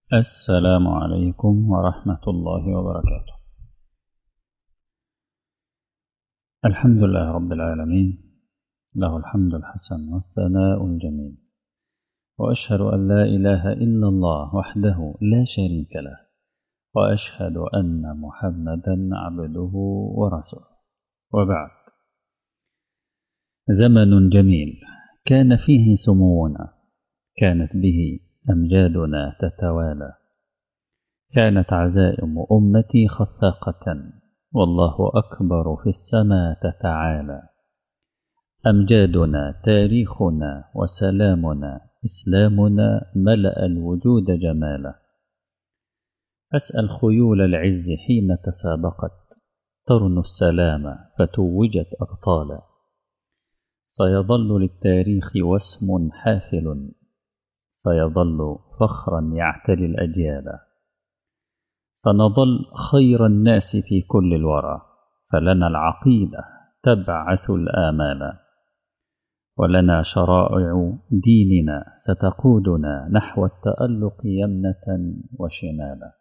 السلام عليكم ورحمة الله وبركاته الحمد لله رب العالمين له الحمد الحسن والثناء الجميل وأشهد أن لا إله إلا الله وحده لا شريك له وأشهد أن محمدا عبده ورسوله وبعد زمن جميل كان فيه سمونا كانت به أمجادنا تتوالى كانت عزائم أمتي خفاقة والله أكبر في السماء تتعالى أمجادنا تاريخنا وسلامنا إسلامنا ملأ الوجود جمالا أسأل خيول العز حين تسابقت ترنو السلام فتوجت أبطالا سيظل للتاريخ واسم حافل سيظل فخرا يعتلي الأجيال سنظل خير الناس في كل الورى فلنا العقيدة تبعث الآمال ولنا شرائع ديننا ستقودنا نحو التألق يمنة وشمالا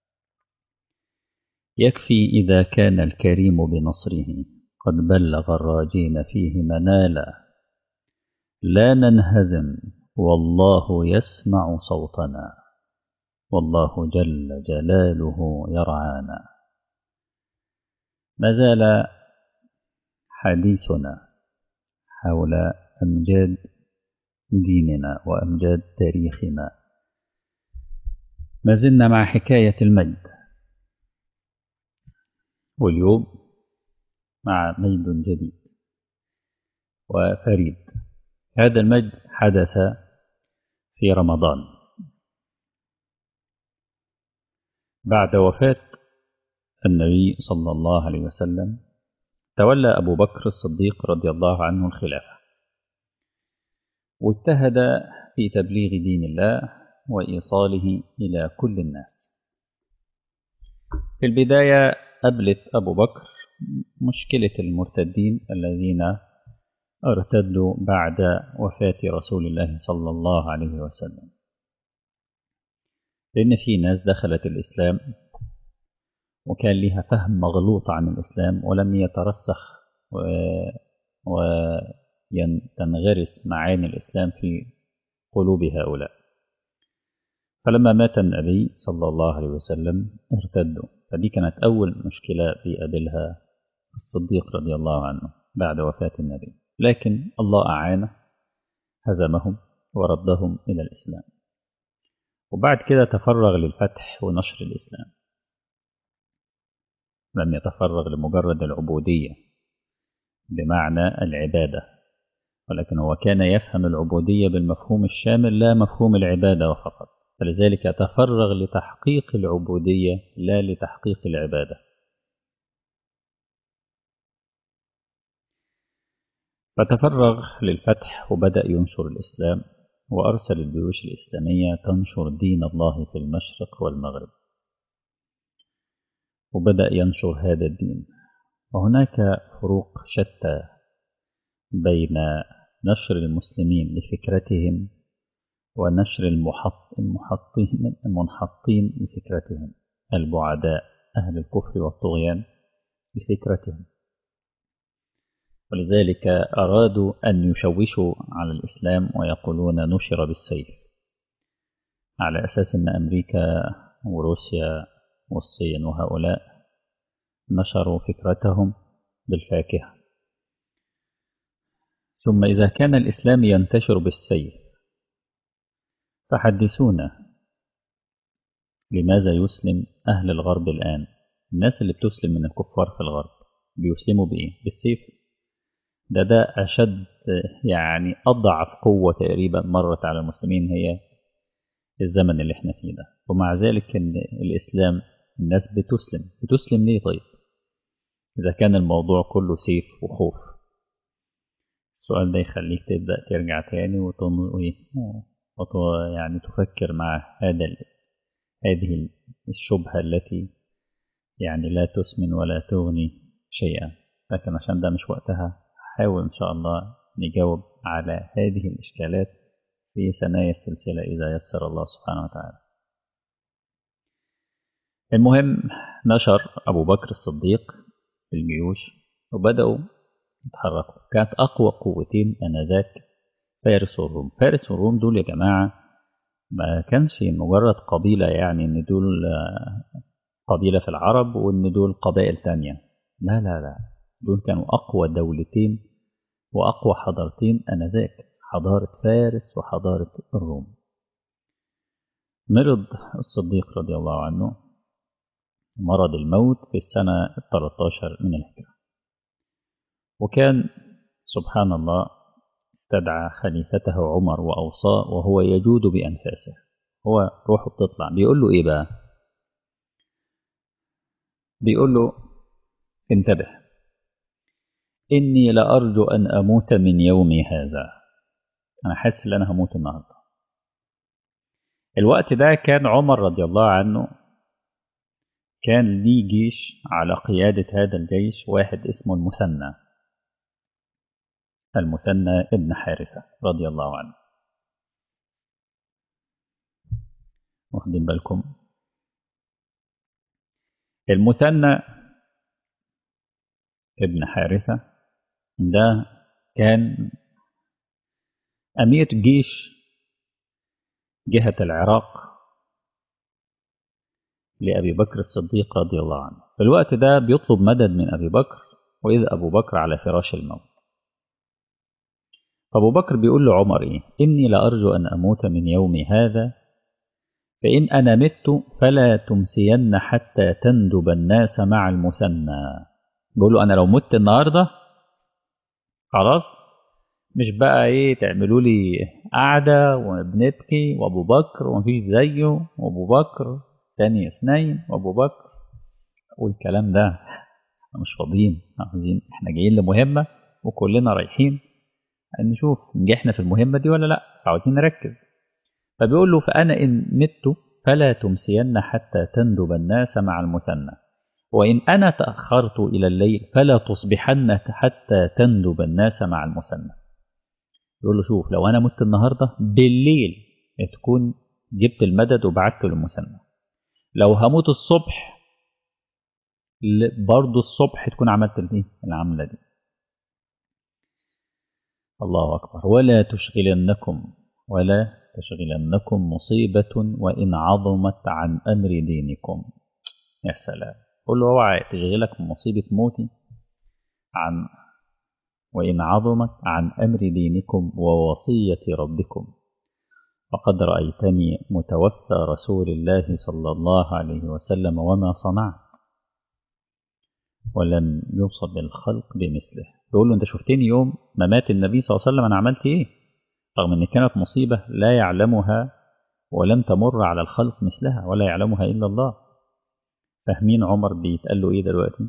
يكفي إذا كان الكريم بنصره قد بلغ الراجين فيه منالا لا ننهزم والله يسمع صوتنا والله جل جلاله يرعانا ما زال حديثنا حول أمجاد ديننا وأمجاد تاريخنا ما زلنا مع حكاية المجد واليوم مع مجد جديد وفريد هذا المجد حدث في رمضان بعد وفاة النبي صلى الله عليه وسلم تولى أبو بكر الصديق رضي الله عنه الخلافة واجتهد في تبليغ دين الله وإيصاله إلى كل الناس في البداية قبلت أبو بكر مشكلة المرتدين الذين ارتدوا بعد وفاة رسول الله صلى الله عليه وسلم لأن في ناس دخلت الإسلام وكان لها فهم مغلوط عن الإسلام ولم يترسخ وتنغرس معاني الإسلام في قلوب هؤلاء فلما مات النبي صلى الله عليه وسلم ارتدوا فدي كانت أول مشكلة بيقابلها الصديق رضي الله عنه بعد وفاة النبي لكن الله أعانه هزمهم وردهم إلى الإسلام وبعد كده تفرغ للفتح ونشر الإسلام لم يتفرغ لمجرد العبودية بمعنى العبادة ولكن هو كان يفهم العبودية بالمفهوم الشامل لا مفهوم العبادة فقط فلذلك تفرغ لتحقيق العبودية لا لتحقيق العبادة فتفرغ للفتح وبدأ ينشر الإسلام وأرسل الجيوش الإسلامية تنشر دين الله في المشرق والمغرب وبدأ ينشر هذا الدين وهناك فروق شتى بين نشر المسلمين لفكرتهم ونشر المحط المحطين المنحطين لفكرتهم البعداء أهل الكفر والطغيان لفكرتهم ولذلك أرادوا أن يشوشوا على الإسلام ويقولون نشر بالسيف على أساس أن أمريكا وروسيا والصين وهؤلاء نشروا فكرتهم بالفاكهة ثم إذا كان الإسلام ينتشر بالسيف فحدثونا لماذا يسلم أهل الغرب الآن الناس اللي بتسلم من الكفار في الغرب بيسلموا بإيه بالسيف ده ده أشد يعني أضعف قوة تقريبا مرت على المسلمين هي الزمن اللي احنا فيه ده ومع ذلك إن الإسلام الناس بتسلم بتسلم ليه طيب إذا كان الموضوع كله سيف وخوف السؤال ده يخليك تبدأ ترجع تاني وتن... يعني تفكر مع هذا هذه الشبهة التي يعني لا تسمن ولا تغني شيئا لكن عشان ده مش وقتها حاول إن شاء الله نجاوب على هذه الإشكالات في ثنايا السلسلة إذا يسر الله سبحانه وتعالى المهم نشر أبو بكر الصديق الجيوش وبدأوا يتحركوا كانت أقوى قوتين آنذاك فارس والروم فارس والروم دول يا جماعة ما كانش مجرد قبيلة يعني إن دول قبيلة في العرب وإن دول قبائل تانية لا لا لا دول كانوا أقوى دولتين وأقوى حضارتين آنذاك حضارة فارس وحضارة الروم مرض الصديق رضي الله عنه مرض الموت في السنة 13 من الهجرة وكان سبحان الله استدعى خليفته عمر وأوصاه وهو يجود بأنفاسه هو روحه بتطلع بيقول له إيه بقى بيقول له انتبه إني لأرجو أن أموت من يومي هذا أنا حاسس إن أنا هموت النهاردة الوقت ده كان عمر رضي الله عنه كان ليه جيش على قيادة هذا الجيش واحد اسمه المثنى المثنى ابن حارثة رضي الله عنه واخدين بالكم المثنى ابن حارثة ده كان أمير جيش جهة العراق لأبي بكر الصديق رضي الله عنه في الوقت ده بيطلب مدد من أبي بكر وإذ أبو بكر على فراش الموت أبو بكر بيقول لعمر إيه إني لأرجو أن أموت من يومي هذا فإن أنا مت فلا تمسين حتى تندب الناس مع المثنى بيقول له أنا لو مت النهاردة خلاص مش بقى إيه تعملوا لي قعدة وبنبكي وأبو بكر ومفيش زيه وأبو بكر ثاني اثنين وأبو بكر والكلام ده مش فاضيين عاوزين احنا جايين لمهمة وكلنا رايحين نشوف نجحنا في المهمة دي ولا لا عاوزين نركز فبيقول له فأنا إن مت فلا تمسين حتى تندب الناس مع المثنى وإن أنا تأخرت إلى الليل فلا تصبحن حتى تندب الناس مع المثنى يقول له شوف لو أنا مت النهاردة بالليل تكون جبت المدد وبعته للمثنى لو هموت الصبح برضه الصبح تكون عملت الايه العملة دي الله أكبر ولا تشغلنكم ولا تشغلنكم مصيبة وإن عظمت عن أمر دينكم يا سلام قل له اوعى تشغلك مصيبة موتي عن وإن عظمت عن أمر دينكم ووصية ربكم وقد رأيتني متوفى رسول الله صلى الله عليه وسلم وما صنعت ولم يوصل الخلق بمثله يقول له انت شفتني يوم ما مات النبي صلى الله عليه وسلم انا عملت ايه رغم ان كانت مصيبة لا يعلمها ولم تمر على الخلق مثلها ولا يعلمها الا الله فاهمين عمر بيتقال له ايه دلوقتي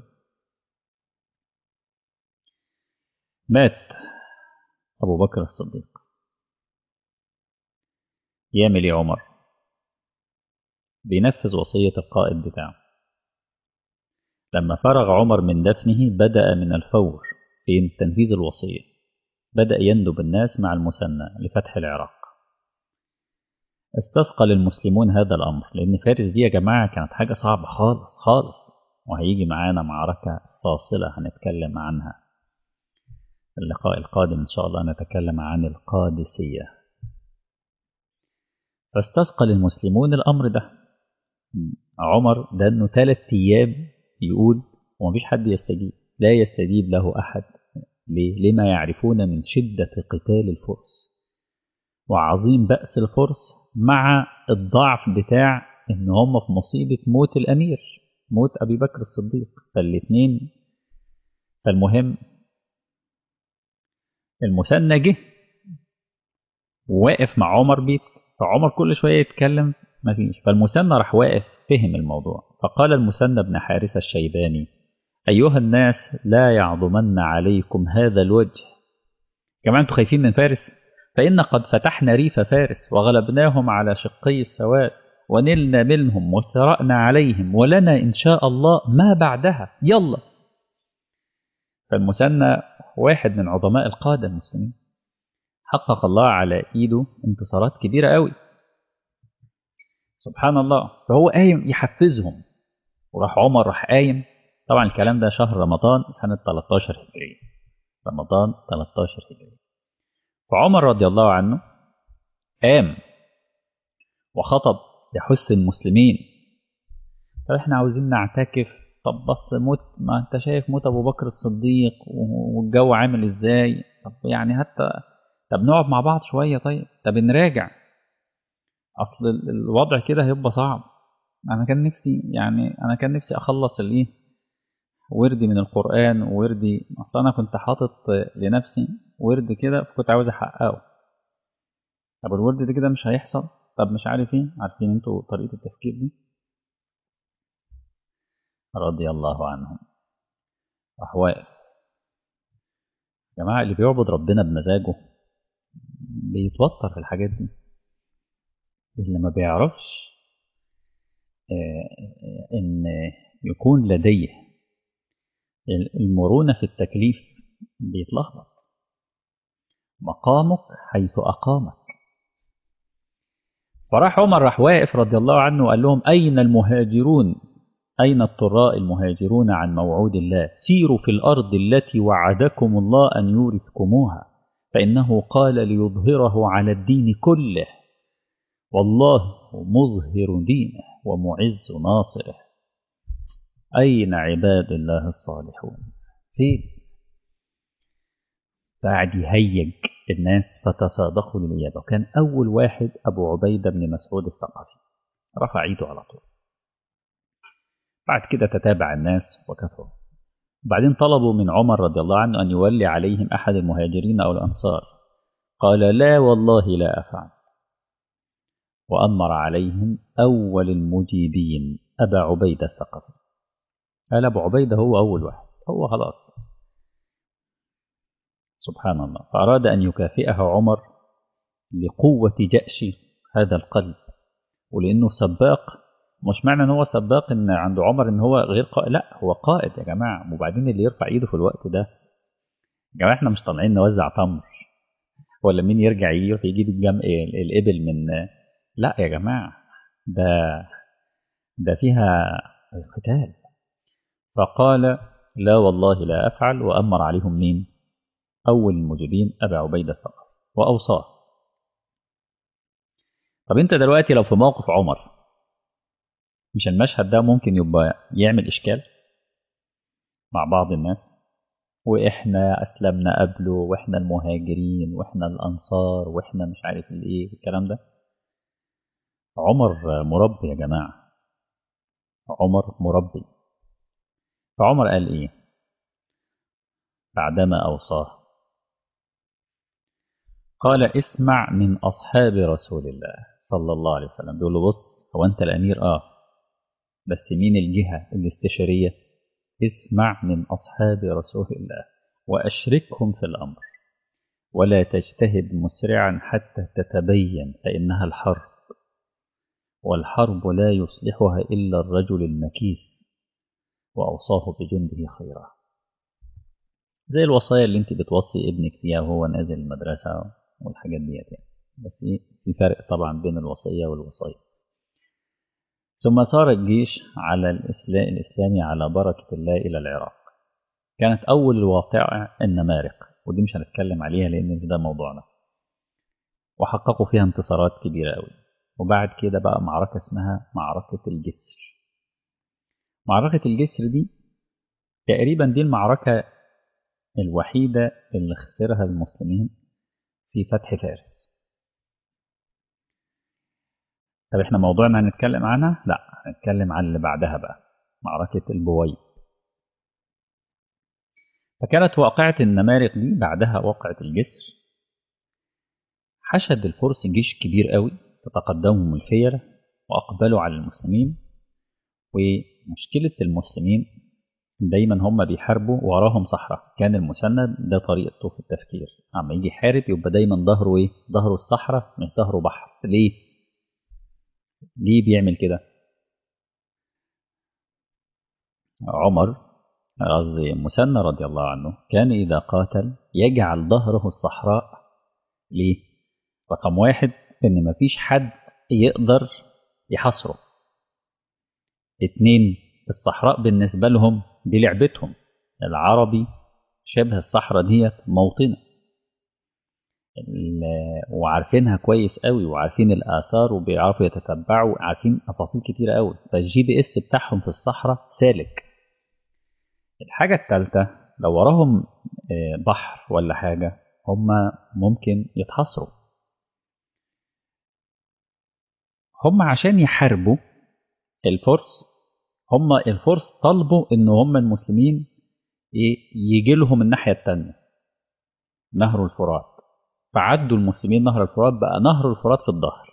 مات ابو بكر الصديق يعمل ايه عمر بينفذ وصية القائد بتاعه لما فرغ عمر من دفنه بدأ من الفور في تنفيذ الوصية بدأ يندب الناس مع المثنى لفتح العراق استثقل المسلمون هذا الأمر لأن فارس دي يا جماعة كانت حاجة صعبة خالص خالص وهيجي معانا معركة فاصلة هنتكلم عنها اللقاء القادم إن شاء الله نتكلم عن القادسية فاستثقل المسلمون الأمر ده عمر ده أنه ثلاث أيام يقول ومفيش حد يستجيب لا يستجيب له أحد ليه؟ لما يعرفون من شدة قتال الفرس وعظيم بأس الفرس مع الضعف بتاع إن هم في مصيبة موت الأمير موت أبي بكر الصديق فالاثنين فالمهم المثنى جه واقف مع عمر بيت فعمر كل شوية يتكلم مفيش فالمثنى راح واقف فهم الموضوع فقال المثنى بن حارثة الشيباني أيها الناس لا يعظمن عليكم هذا الوجه كمان أنتم خايفين من فارس فإن قد فتحنا ريف فارس وغلبناهم على شقي السواد ونلنا منهم وثرأنا عليهم ولنا إن شاء الله ما بعدها يلا فالمثنى واحد من عظماء القادة المسلمين حقق الله على إيده انتصارات كبيرة قوي سبحان الله فهو قايم يحفزهم وراح عمر راح قايم طبعا الكلام ده شهر رمضان سنة 13 هجرية رمضان 13 هجرية فعمر رضي الله عنه قام وخطب يحث المسلمين طب احنا عاوزين نعتكف طب بص موت ما انت شايف موت ابو بكر الصديق والجو عامل ازاي طب يعني حتى طب نقعد مع بعض شويه طيب طب نراجع اصل الوضع كده هيبقى صعب انا كان نفسي يعني انا كان نفسي اخلص الايه وردي من القران ووردي اصل انا كنت حاطط لنفسي ورد كده كنت عاوز احققه طب الورد ده كده مش هيحصل طب مش عارف ايه عارفين انتوا طريقه التفكير دي رضي الله عنهم راح واقف يا جماعه اللي بيعبد ربنا بمزاجه بيتوتر في الحاجات دي اللي ما بيعرفش ان يكون لديه المرونة في التكليف بيتلخبط مقامك حيث أقامك فراح عمر راح واقف رضي الله عنه وقال لهم أين المهاجرون أين الطراء المهاجرون عن موعود الله سيروا في الأرض التي وعدكم الله أن يورثكموها فإنه قال ليظهره على الدين كله والله مظهر دينه ومعز ناصره أين عباد الله الصالحون فين بعد يهيج الناس فتصادقوا للإجابة وكان أول واحد أبو عبيدة بن مسعود الثقفي رفع ايده على طول بعد كده تتابع الناس وكثروا بعدين طلبوا من عمر رضي الله عنه أن يولي عليهم أحد المهاجرين أو الأنصار قال لا والله لا أفعل وأمر عليهم أول المجيبين أبا عبيدة الثقفي قال أبو عبيدة هو أول واحد هو خلاص سبحان الله فأراد أن يكافئه عمر لقوة جأش هذا القلب ولأنه سباق مش معنى ان هو سباق ان عند عمر ان هو غير قائد لا هو قائد يا جماعه وبعدين اللي يرفع ايده في الوقت ده يا جماعه احنا مش طالعين نوزع تمر ولا مين يرجع يروح يجيب الجم... الابل من لا يا جماعه ده ده فيها قتال فقال لا والله لا افعل وامر عليهم مين اول المجيبين ابا عبيده الثقفي واوصاه طب انت دلوقتي لو في موقف عمر مش المشهد ده ممكن يبقى يعمل إشكال مع بعض الناس وإحنا أسلمنا قبله وإحنا المهاجرين وإحنا الأنصار وإحنا مش عارف الإيه الكلام ده عمر مربي يا جماعة عمر مربي فعمر قال إيه بعدما أوصاه قال اسمع من أصحاب رسول الله صلى الله عليه وسلم بيقول له بص هو أنت الأمير آه بس مين الجهة الاستشارية اسمع من أصحاب رسول الله وأشركهم في الأمر ولا تجتهد مسرعا حتى تتبين فإنها الحرب والحرب لا يصلحها إلا الرجل المكيس وأوصاه بجنده خيرا زي الوصايا اللي انت بتوصي ابنك فيها وهو نازل المدرسة والحاجات ديت يعني بس ايه في فرق طبعا بين الوصية والوصايا ثم سار الجيش على الإسلام الإسلامي على بركة الله إلى العراق كانت أول الواقع النمارق ودي مش هنتكلم عليها لأن ده موضوعنا وحققوا فيها انتصارات كبيرة أوي وبعد كده بقى معركة اسمها معركة الجسر معركة الجسر دي تقريبا دي المعركة الوحيدة اللي خسرها المسلمين في فتح فارس طب احنا موضوعنا هنتكلم عنها؟ لا هنتكلم عن اللي بعدها بقى معركة البويض فكانت واقعة النمارق دي بعدها واقعة الجسر حشد الفرس جيش كبير قوي تتقدمهم الفيلة وأقبلوا على المسلمين ومشكلة المسلمين دايما هم بيحاربوا وراهم صحراء كان المسند ده طريقته في التفكير اما يجي يحارب يبقى دايما ظهره ايه ظهره الصحراء مش ظهره بحر ليه ليه بيعمل كده عمر قصدي مسنى رضي الله عنه كان إذا قاتل يجعل ظهره الصحراء ليه رقم واحد إن مفيش حد يقدر يحصره اتنين الصحراء بالنسبة لهم دي لعبتهم العربي شبه الصحراء ديت موطنة وعارفينها كويس قوي وعارفين الآثار وبيعرفوا يتتبعوا عارفين تفاصيل كتيرة قوي فالجي بي اس بتاعهم في الصحراء سالك الحاجة الثالثة لو وراهم بحر ولا حاجة هم ممكن يتحصروا هم عشان يحاربوا الفرس هم الفرس طلبوا ان هم المسلمين يجي لهم الناحية التانية نهر الفرات فعدوا المسلمين نهر الفرات بقى نهر الفرات في الظهر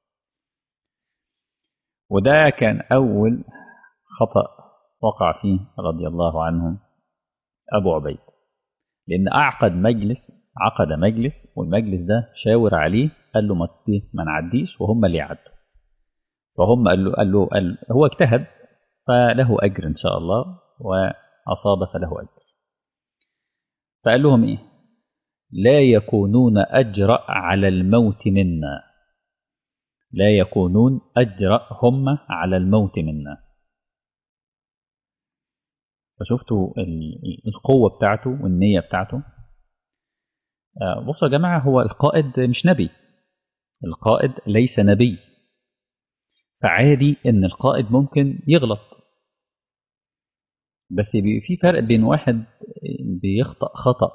وده كان أول خطأ وقع فيه رضي الله عنهم أبو عبيد لأن أعقد مجلس عقد مجلس والمجلس ده شاور عليه قال له ما نعديش وهم اللي يعدوا فهم قال له, قال له قال هو اجتهد فله أجر إن شاء الله وأصاب فله أجر فقال لهم إيه لا يكونون أجرأ على الموت منا لا يكونون أجرأ هم على الموت منا فشفتوا القوة بتاعته والنية بتاعته بصوا يا جماعة هو القائد مش نبي القائد ليس نبي فعادي ان القائد ممكن يغلط بس في فرق بين واحد بيخطأ خطأ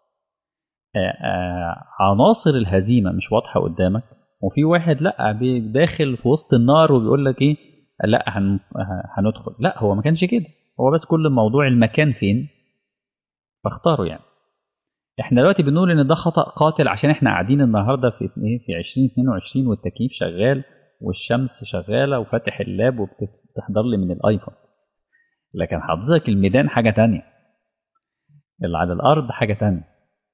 عناصر الهزيمة مش واضحة قدامك وفي واحد لا داخل في وسط النار وبيقول لك ايه لا هن... هندخل لا هو ما كانش كده هو بس كل موضوع المكان فين فاختاروا يعني احنا دلوقتي بنقول ان ده خطأ قاتل عشان احنا قاعدين النهارده في ايه في 2022 والتكييف شغال والشمس شغالة وفاتح اللاب وبتحضر لي من الايفون لكن حضرتك الميدان حاجة تانية اللي على الأرض حاجة تانية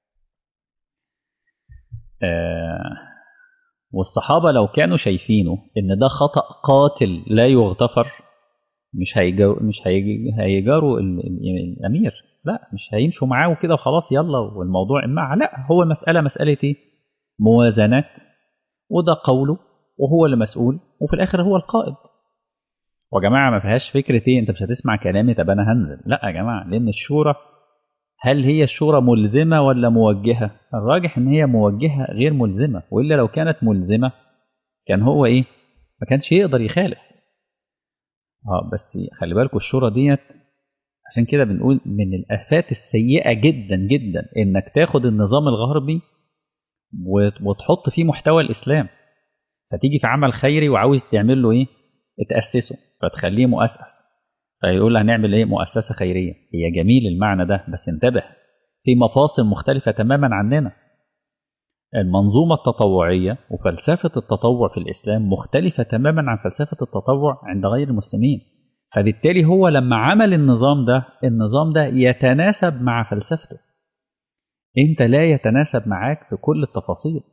آه والصحابة لو كانوا شايفينه إن ده خطأ قاتل لا يغتفر مش هيجو مش هيجاروا الأمير لا مش هيمشوا معاه كده وخلاص يلا والموضوع مع لا هو مسألة مسألة إيه؟ موازنات وده قوله وهو اللي مسؤول وفي الآخر هو القائد ويا جماعة ما فيهاش فكرة إيه أنت مش هتسمع كلامي طب أنا هنزل لا يا جماعة لأن الشورى هل هي الشورى ملزمة ولا موجهة؟ الراجح إن هي موجهة غير ملزمة وإلا لو كانت ملزمة كان هو إيه؟ ما كانش يقدر يخالف. اه بس خلي بالكوا الشورى ديت عشان كده بنقول من الآفات السيئة جدا جدا إنك تاخد النظام الغربي وتحط فيه محتوى الإسلام. فتيجي في عمل خيري وعاوز تعمل له إيه؟ تأسسه فتخليه مؤسس. فيقول هنعمل ايه مؤسسة خيرية هي جميل المعنى ده بس انتبه في مفاصل مختلفة تماما عننا المنظومة التطوعية وفلسفة التطوع في الإسلام مختلفة تماما عن فلسفة التطوع عند غير المسلمين فبالتالي هو لما عمل النظام ده النظام ده يتناسب مع فلسفته انت لا يتناسب معاك في كل التفاصيل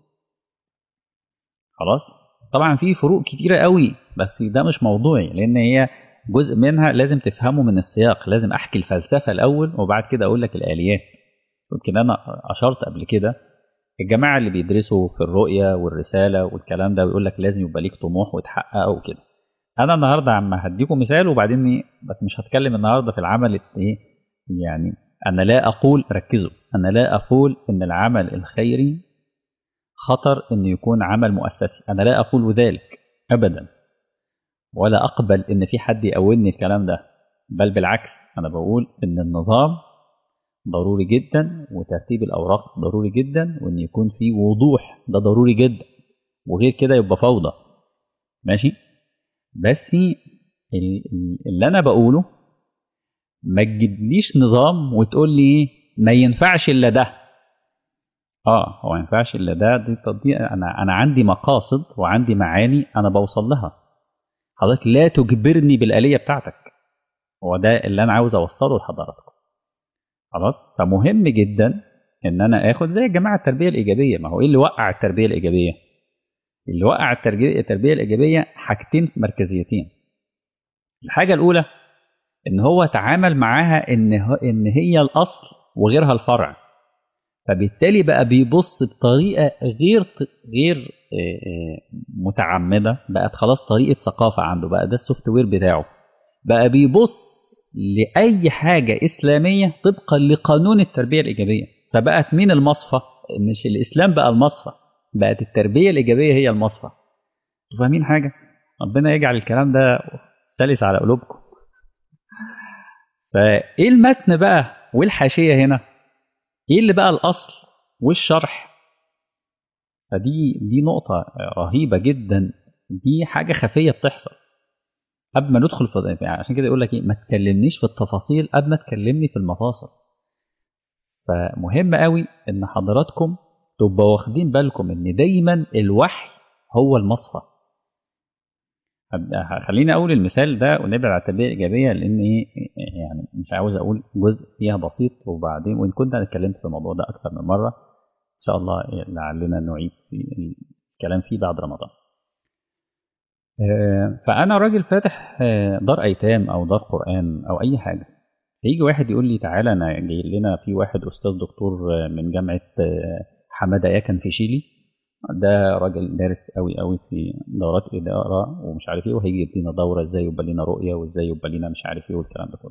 خلاص طبعا في فروق كتيرة قوي بس ده مش موضوعي لان هي جزء منها لازم تفهمه من السياق لازم احكي الفلسفه الاول وبعد كده اقول لك الاليات يمكن انا اشرت قبل كده الجماعه اللي بيدرسوا في الرؤيه والرساله والكلام ده ويقول لك لازم يبقى ليك طموح وتحققه وكده انا النهارده عم هديكم مثال وبعدين إيه بس مش هتكلم النهارده في العمل ايه يعني انا لا اقول ركزوا انا لا اقول ان العمل الخيري خطر انه يكون عمل مؤسسي انا لا اقول ذلك ابدا ولا أقبل إن في حد يقولني الكلام ده بل بالعكس أنا بقول إن النظام ضروري جدا وترتيب الأوراق ضروري جدا وإن يكون في وضوح ده ضروري جدا وغير كده يبقى فوضى ماشي بس اللي أنا بقوله ما تجيبليش نظام وتقول لي ما ينفعش إلا ده اه هو ما ينفعش الا ده دي, دي انا انا عندي مقاصد وعندي معاني انا بوصل لها حضرتك لا تجبرني بالآلية بتاعتك هو ده اللي أنا عاوز أوصله لحضراتكم خلاص فمهم جدا إن أنا آخد زي جماعة التربية الإيجابية ما هو إيه اللي وقع التربية الإيجابية اللي وقع التربية, التربية الإيجابية حاجتين مركزيتين الحاجة الأولى إن هو تعامل معاها إن, إن هي الأصل وغيرها الفرع فبالتالي بقى بيبص بطريقة غير غير متعمدة بقت خلاص طريقة ثقافة عنده بقى ده السوفت وير بتاعه بقى بيبص لاي حاجه اسلاميه طبقا لقانون التربيه الايجابيه فبقت مين المصفى مش الاسلام بقى المصفى بقت التربيه الايجابيه هي المصفى فاهمين حاجه ربنا يجعل الكلام ده سلس على قلوبكم فايه المتن بقى والحاشيه هنا ايه اللي بقى الاصل والشرح فدي دي نقطه رهيبه جدا دي حاجه خفيه بتحصل قبل ما ندخل في يعني عشان كده يقول لك ايه ما تكلمنيش في التفاصيل قبل ما تكلمني في المفاصل فمهم قوي ان حضراتكم تبقوا واخدين بالكم ان دايما الوحي هو المصفى خليني اقول المثال ده ونبعد على التربيه الايجابيه لان ايه يعني مش عاوز اقول جزء فيها بسيط وبعدين وان كنت انا اتكلمت في الموضوع ده اكثر من مره ان شاء الله لعلنا نعيد في الكلام فيه بعد رمضان فانا راجل فاتح دار ايتام او دار قران او اي حاجه فيجي واحد يقول لي تعالى انا جاي لنا في واحد استاذ دكتور من جامعه حماده يكن في شيلي ده راجل دارس قوي قوي في دورات اداره ومش عارف ايه وهيجي يدينا دوره ازاي يبقى لنا رؤيه وازاي يبقى لنا مش عارف ايه والكلام ده كله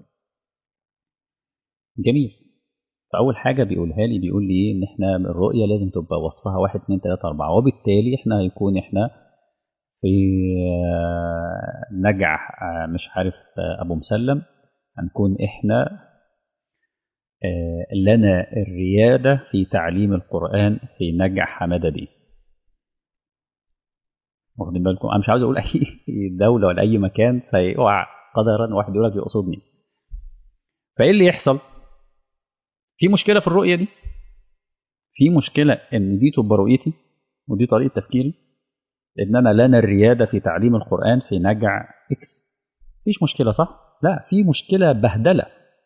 جميل فاول حاجه بيقولها لي بيقول لي ايه ان احنا الرؤيه لازم تبقى وصفها واحد اتنين تلاته اربعه وبالتالي احنا هيكون احنا في نجع مش عارف ابو مسلم هنكون احنا لنا الرياده في تعليم القران في نجع حماده دي واخدين بالكم انا مش عاوز اقول اي دوله ولا اي مكان فيقع قدرا واحد يقول لك يقصدني فايه اللي يحصل في مشكله في الرؤيه دي في مشكله ان دي تبقى رؤيتي ودي طريقه تفكيري ان انا لنا الرياده في تعليم القران في نجع اكس مفيش مشكله صح لا في مشكله بهدله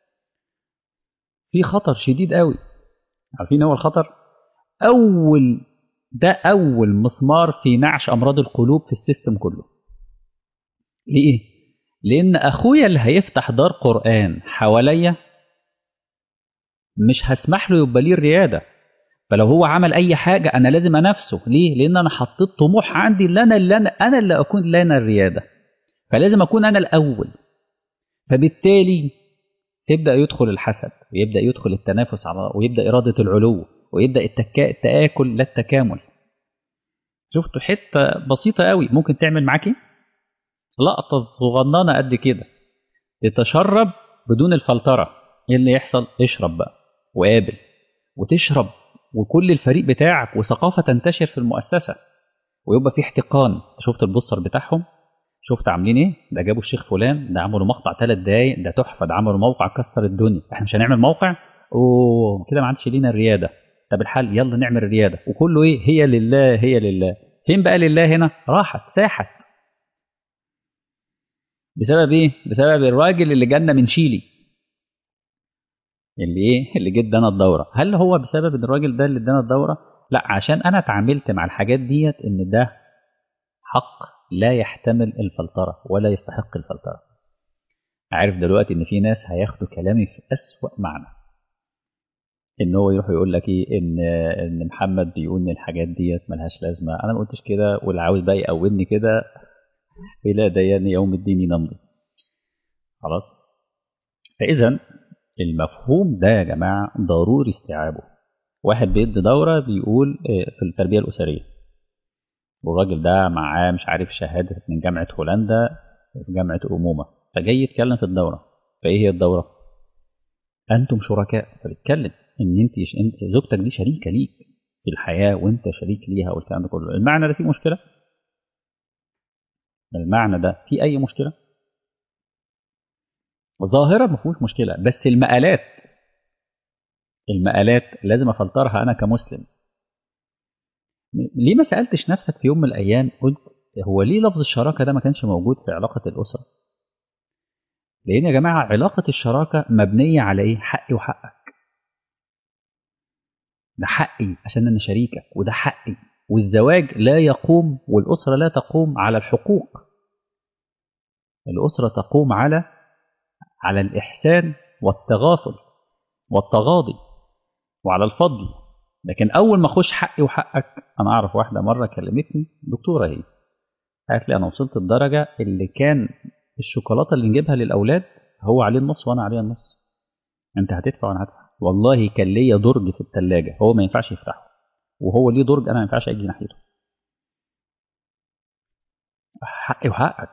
في خطر شديد قوي عارفين هو الخطر اول ده اول مسمار في نعش امراض القلوب في السيستم كله ليه لان اخويا اللي هيفتح دار قران حواليا مش هسمح له يبقى ليه الرياده فلو هو عمل اي حاجه انا لازم انافسه ليه لان انا حطيت طموح عندي اللي انا اللي انا, أنا اللي اكون لنا الرياده فلازم اكون انا الاول فبالتالي تبدا يدخل الحسد ويبدا يدخل التنافس على ويبدا اراده العلو ويبدا التكا... التاكل لا التكامل شفتوا حته بسيطه قوي ممكن تعمل معاكي لقطه صغننه قد كده تتشرب بدون الفلتره ايه اللي يحصل اشرب بقى وقابل وتشرب وكل الفريق بتاعك وثقافه تنتشر في المؤسسه ويبقى في احتقان شفت البوستر بتاعهم شفت عاملين ايه ده جابوا الشيخ فلان ده عملوا مقطع ثلاث دقايق ده تحفه ده عملوا موقع كسر الدنيا احنا مش هنعمل موقع اوه كده ما عادش لينا الرياده طب الحل يلا نعمل الرياده وكله ايه هي لله هي لله فين بقى لله هنا راحت ساحت بسبب ايه بسبب الراجل اللي جالنا من شيلي اللي ايه اللي جه ادانا الدوره هل هو بسبب ان الراجل ده اللي ادانا الدوره لا عشان انا اتعاملت مع الحاجات ديت ان ده حق لا يحتمل الفلتره ولا يستحق الفلتره عارف دلوقتي ان في ناس هياخدوا كلامي في اسوا معنى ان هو يروح يقول لك ايه ان ان محمد بيقول ان الحاجات ديت ملهاش لازمه انا ما قلتش كده واللي عاوز بقى يقولني كده الى ديان يوم الدين نمضي خلاص فاذا المفهوم ده يا جماعه ضروري استيعابه واحد بيدي دوره بيقول في التربيه الاسريه والراجل ده معاه مش عارف شهاده من جامعه هولندا في جامعه امومه فجاي يتكلم في الدوره فايه هي الدوره انتم شركاء فبيتكلم ان انت انت زوجتك دي شريكه ليك في الحياه وانت شريك ليها والكلام ده كله المعنى ده فيه مشكله المعنى ده فيه اي مشكله ظاهره ما فيهوش مشكله بس المقالات المقالات لازم افلترها انا كمسلم ليه ما سالتش نفسك في يوم من الايام قلت هو ليه لفظ الشراكه ده ما كانش موجود في علاقه الاسره لان يا جماعه علاقه الشراكه مبنيه على ايه حقي وحقك ده حقي عشان انا شريكك وده حقي والزواج لا يقوم والاسره لا تقوم على الحقوق الاسره تقوم على على الاحسان والتغافل والتغاضي وعلى الفضل لكن اول ما اخش حقي وحقك انا اعرف واحده مره كلمتني دكتوره هي قالت لي انا وصلت الدرجه اللي كان الشوكولاته اللي نجيبها للاولاد هو عليه النص وانا عليه النص انت هتدفع وانا هدفع والله كان ليا درج في الثلاجه هو ما ينفعش يفتحه وهو ليه درج انا ما ينفعش اجي ناحيته حقي وحقك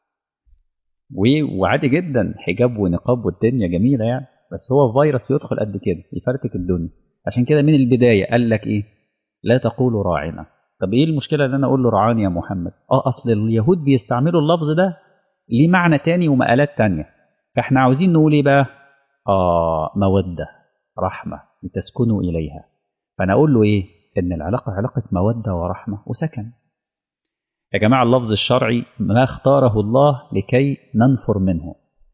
وعادي جدا حجاب ونقاب والدنيا جميله يعني بس هو فيروس يدخل قد كده يفرتك الدنيا عشان كده من البدايه قال لك ايه لا تقولوا راعنا طب ايه المشكله ان انا اقول له رعاني يا محمد اه اصل اليهود بيستعملوا اللفظ ده ليه معنى تاني ومقالات تانية فاحنا عاوزين نقول ايه بقى اه موده رحمه لتسكنوا اليها فانا اقول له ايه ان العلاقه علاقه موده ورحمه وسكن يا جماعه اللفظ الشرعي ما اختاره الله لكي ننفر منه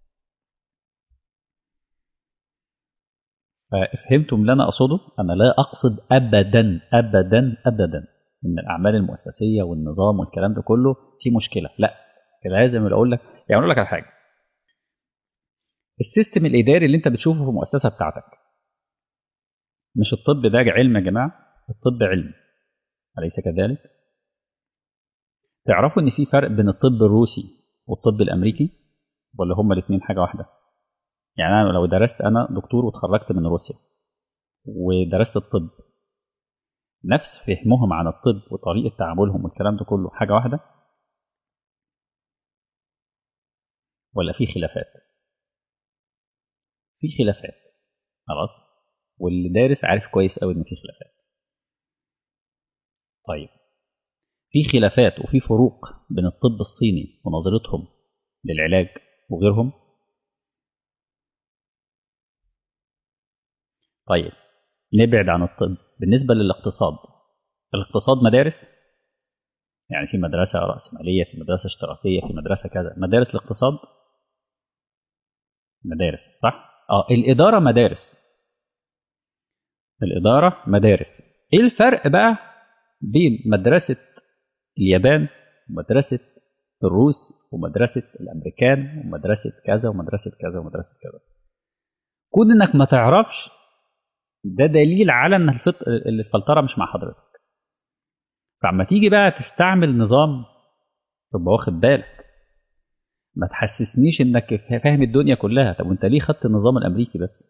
ففهمتم اللي انا اقصده انا لا اقصد ابدا ابدا ابدا ان الاعمال المؤسسيه والنظام والكلام ده كله في مشكله لا لازم اقول لك يعني اقول لك على حاجه السيستم الاداري اللي انت بتشوفه في المؤسسه بتاعتك مش الطب ده علم يا جماعه الطب علم اليس كذلك تعرفوا ان في فرق بين الطب الروسي والطب الامريكي ولا هما الاثنين حاجه واحده يعني انا لو درست انا دكتور وتخرجت من روسيا ودرست الطب نفس فهمهم عن الطب وطريقه تعاملهم والكلام ده كله حاجه واحده ولا في خلافات في خلافات خلاص واللي دارس عارف كويس قوي ان في خلافات طيب في خلافات وفي فروق بين الطب الصيني ونظرتهم للعلاج وغيرهم طيب نبعد عن الطب بالنسبة للاقتصاد الاقتصاد مدارس يعني في مدرسة رأسمالية في مدرسة اشتراكية في مدرسة كذا مدارس الاقتصاد مدارس صح؟ اه الإدارة مدارس الإدارة مدارس إيه الفرق بقى بين مدرسة اليابان ومدرسة الروس ومدرسة الأمريكان ومدرسة كذا ومدرسة كذا ومدرسة كذا كون إنك ما تعرفش ده دليل على إن الفلترة مش مع حضرتك فعما تيجي بقى تستعمل نظام تبقى واخد بالك ما تحسسنيش انك فاهم الدنيا كلها طب وانت ليه خدت النظام الامريكي بس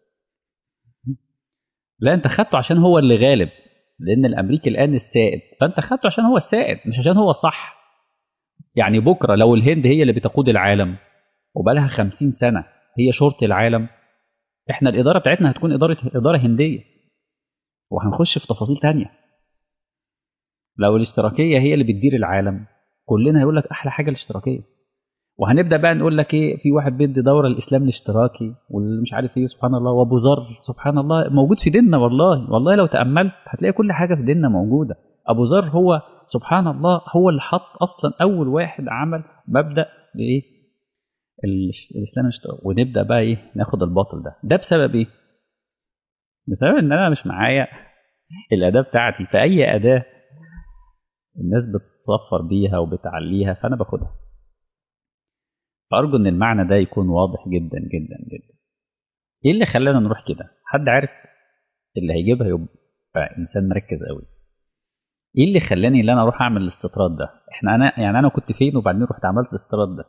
لا انت خدته عشان هو اللي غالب لان الامريكي الان السائد فانت خدته عشان هو السائد مش عشان هو صح يعني بكره لو الهند هي اللي بتقود العالم وبقالها خمسين سنه هي شرطه العالم احنا الاداره بتاعتنا هتكون اداره اداره هنديه وهنخش في تفاصيل تانية لو الاشتراكيه هي اللي بتدير العالم كلنا هيقول لك احلى حاجه الاشتراكيه وهنبدا بقى نقول لك ايه في واحد بيدي دوره الاسلام الاشتراكي واللي مش عارف ايه سبحان الله وابو ذر سبحان الله موجود في ديننا والله والله لو تاملت هتلاقي كل حاجه في ديننا موجوده ابو ذر هو سبحان الله هو اللي حط اصلا اول واحد عمل مبدا لايه الاسلام الاشتراكي ونبدا بقى ايه ناخد الباطل ده ده بسبب ايه بسبب ان انا مش معايا الاداه بتاعتي فاي اداه الناس بتصفر بيها وبتعليها فانا باخدها فأرجو إن المعنى ده يكون واضح جدا جدا جدا. إيه اللي خلانا نروح كده؟ حد عارف اللي هيجيبها يبقى إنسان مركز قوي. إيه اللي خلاني إن أنا أروح أعمل الاستطراد ده؟ إحنا أنا يعني أنا كنت فين وبعدين رحت عملت الاستطراد ده.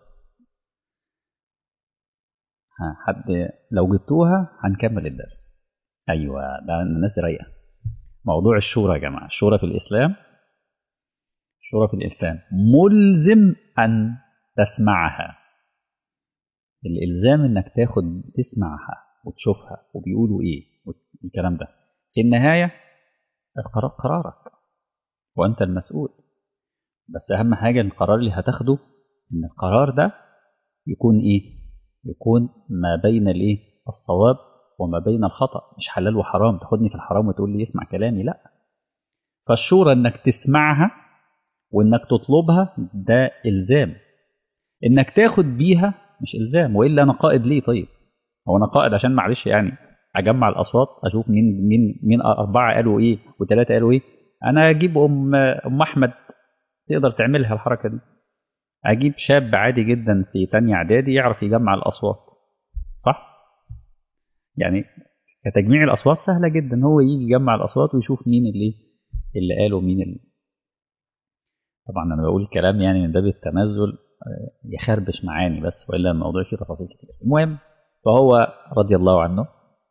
ها حد لو جبتوها هنكمل الدرس. أيوه ده الناس رايقة. موضوع الشورى يا جماعة، الشورى في الإسلام الشورى في الإسلام ملزم أن تسمعها الالزام انك تاخد تسمعها وتشوفها وبيقولوا ايه والكلام ده في النهايه القرار قرارك وانت المسؤول بس اهم حاجه القرار اللي هتاخده ان القرار ده يكون ايه يكون ما بين الايه الصواب وما بين الخطا مش حلال وحرام تاخدني في الحرام وتقول لي اسمع كلامي لا فالشورى انك تسمعها وانك تطلبها ده الزام انك تاخد بيها مش الزام والا انا قائد ليه طيب هو انا قائد عشان معلش يعني اجمع الاصوات اشوف مين مين مين اربعه قالوا ايه وثلاثه قالوا ايه انا اجيب ام ام احمد تقدر تعملها الحركه دي اجيب شاب عادي جدا في تانية اعدادي يعرف يجمع الاصوات صح يعني كتجميع الاصوات سهله جدا هو يجي يجمع الاصوات ويشوف مين اللي اللي قالوا مين اللي طبعا انا بقول كلام يعني من باب التنزل يخربش معاني بس والا الموضوع فيه تفاصيل كتير المهم فهو رضي الله عنه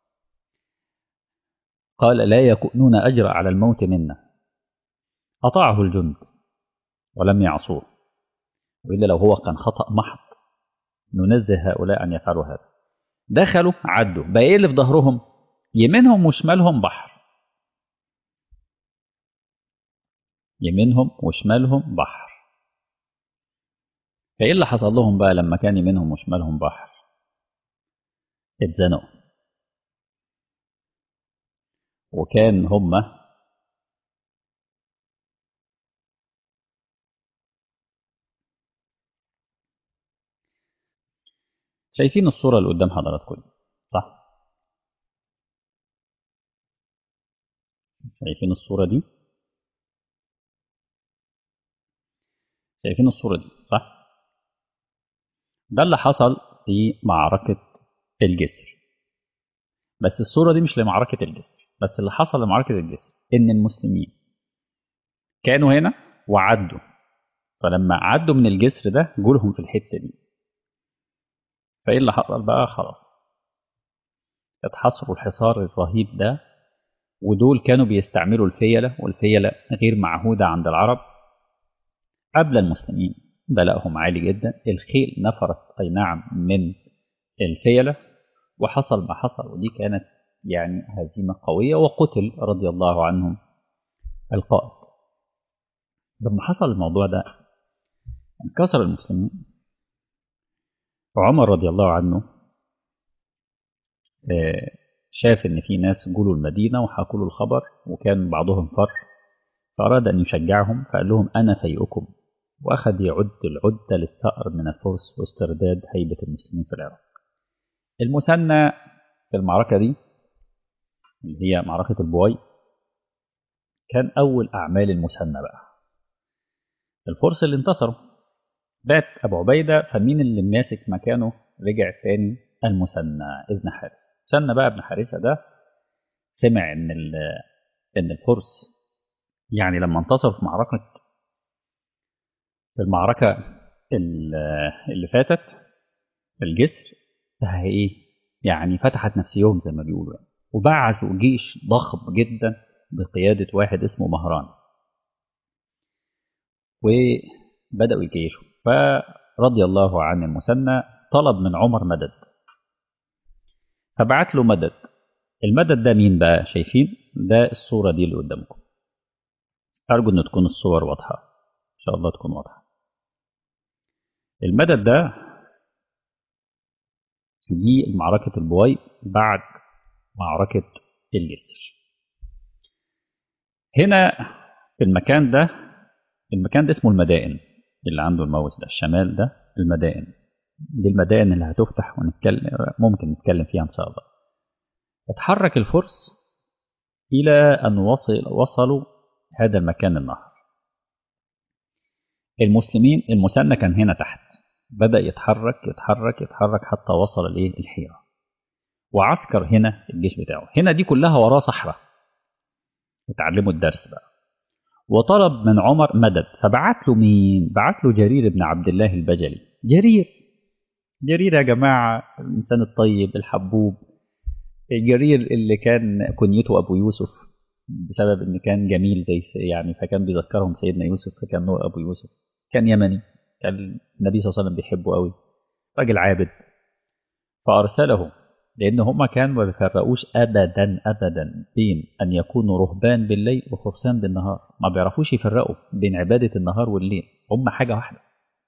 قال لا يكونون أجرأ على الموت منا أطاعه الجند ولم يعصوه وإلا لو هو كان خطأ محض ننزه هؤلاء أن يفعلوا هذا دخلوا عدوا بقى إيه اللي في ظهرهم يمينهم وشمالهم بحر يمينهم وشمالهم بحر فإيه اللي حصل لهم بقى لما كان يمينهم وشمالهم بحر اتزنقوا وكان هم شايفين الصورة اللي قدام حضراتكم صح شايفين الصورة دي شايفين الصورة دي صح ده اللي حصل في معركة الجسر بس الصورة دي مش لمعركة الجسر بس اللي حصل لمعركة الجسر إن المسلمين كانوا هنا وعدوا فلما عدوا من الجسر ده جولهم في الحتة دي فإيه اللي حصل بقى خلاص اتحصروا الحصار الرهيب ده ودول كانوا بيستعملوا الفيلة والفيلة غير معهودة عند العرب قبل المسلمين بلاءهم عالي جدا الخيل نفرت أي نعم من الفيلة وحصل ما حصل ودي كانت يعني هزيمة قوية وقتل رضي الله عنهم القائد لما حصل الموضوع ده انكسر المسلمين وعمر رضي الله عنه شاف ان في ناس جولوا المدينة وحكوا له الخبر وكان بعضهم فر فأراد أن يشجعهم فقال لهم أنا فيئكم وأخذ يعد العدة للثأر من الفرس واسترداد هيبة المسلمين في العراق المثنى في المعركة دي اللي هي معركة البوي كان أول أعمال المثنى بقى الفرس اللي انتصروا بات أبو عبيدة فمين اللي ماسك مكانه رجع تاني المثنى ابن حارثة مثنى بقى ابن حارثة ده سمع إن إن الفرس يعني لما انتصر في معركة في المعركة اللي فاتت الجسر ايه يعني فتحت نفسيهم زي ما بيقولوا يعني. وبعثوا جيش ضخم جدا بقيادة واحد اسمه مهران وبدأوا يجيشوا فرضي الله عن المثنى طلب من عمر مدد فبعت له مدد المدد ده مين بقى شايفين ده الصورة دي اللي قدامكم أرجو أن تكون الصور واضحة إن شاء الله تكون واضحة المدد ده دي معركة البوي بعد معركة الجسر هنا في المكان ده المكان ده اسمه المدائن اللي عنده الماوس ده الشمال ده المدائن دي المدائن اللي هتفتح ونتكلم ممكن نتكلم فيها ان شاء الله اتحرك الفرس الى ان وصل وصلوا هذا المكان النهر المسلمين المثنى كان هنا تحت بدأ يتحرك يتحرك يتحرك حتى وصل الايه الحيرة وعسكر هنا الجيش بتاعه هنا دي كلها وراه صحراء اتعلموا الدرس بقى وطلب من عمر مدد فبعت له مين بعت له جرير بن عبد الله البجلي جرير جرير يا جماعة الإنسان الطيب الحبوب جرير اللي كان كنيته أبو يوسف بسبب إن كان جميل زي يعني فكان بيذكرهم سيدنا يوسف فكان هو أبو يوسف كان يمني كان النبي صلى الله عليه وسلم بيحبه قوي راجل عابد فأرسله لأن هما كانوا ما بيفرقوش أبدا أبدا بين أن يكونوا رهبان بالليل وفرسان بالنهار ما بيعرفوش يفرقوا بين عبادة النهار والليل هما حاجة واحدة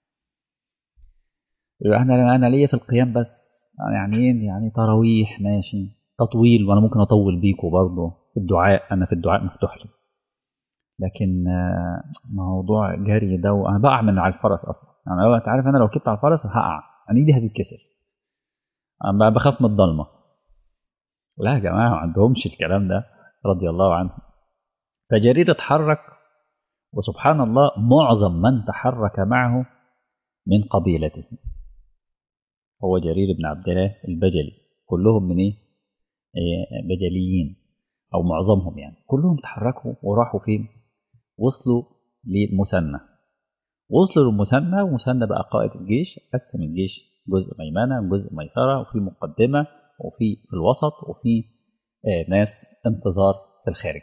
أنا أنا ليا في القيام بس يعني إيه يعني تراويح ماشي تطويل وأنا ممكن أطول بيكوا برضه الدعاء أنا في الدعاء مفتوح لي لكن موضوع جري ده وانا بقع من على الفرس اصلا يعني لو انت عارف انا لو كنت على الفرس هقع انا ايدي هتتكسر انا بخاف من الضلمه لا يا جماعه ما عندهمش الكلام ده رضي الله عنهم فجرير اتحرك وسبحان الله معظم من تحرك معه من قبيلته هو جرير بن عبد الله البجلي كلهم من ايه بجليين او معظمهم يعني كلهم تحركوا وراحوا فين وصلوا للمثنى وصلوا للمثنى ومثنى بقى قائد الجيش قسم الجيش جزء ميمنة جزء ميسرة وفي مقدمة وفي في الوسط وفي آه ناس انتظار في الخارج